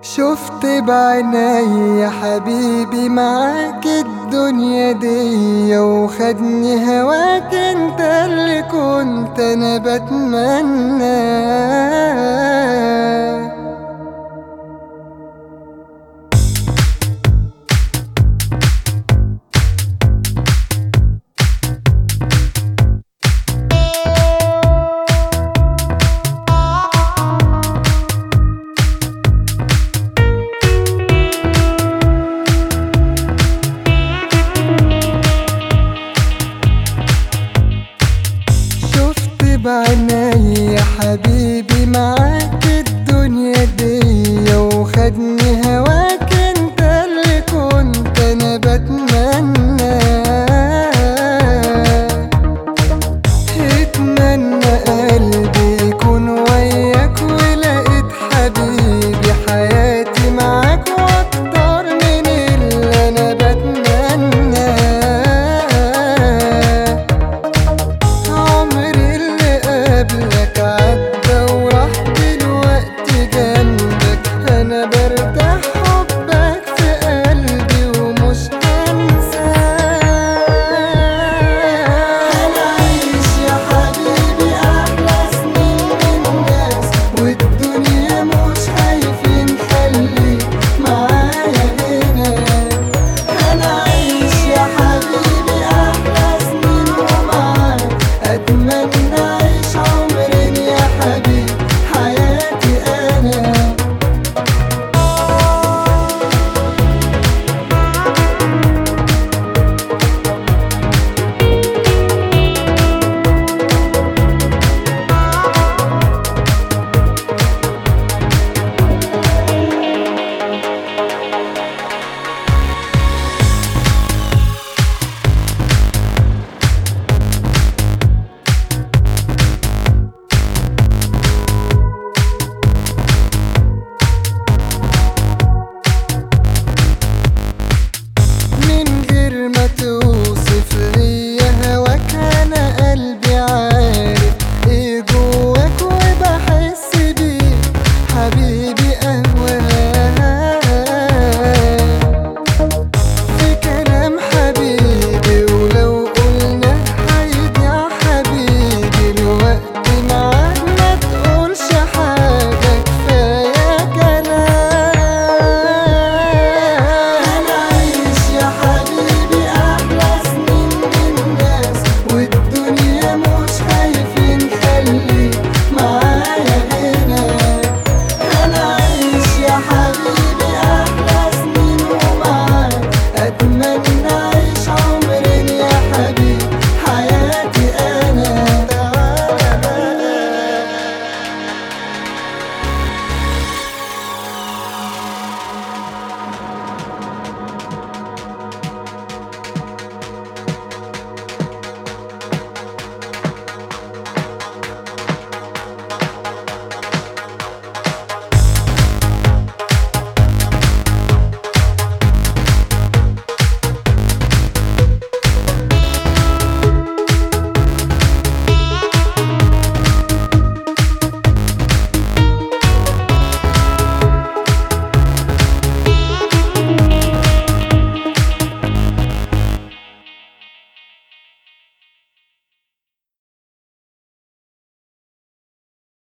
شفت بعيني يا حبيبي معاك الدنيا دي وخدني هواك انت اللي كنت انا بتمنى شفت بعيني يا حبيبي معاك الدنيا دي وخدني هواك انت اللي كنت انا بتمنى اتمنى قلبي يكون وياك ولقيت حبيبي حياتي معاك واكتر من اللي انا بتمنى عمري اللي قبلك عدى وراح دلوقتي جنبك انا برتاح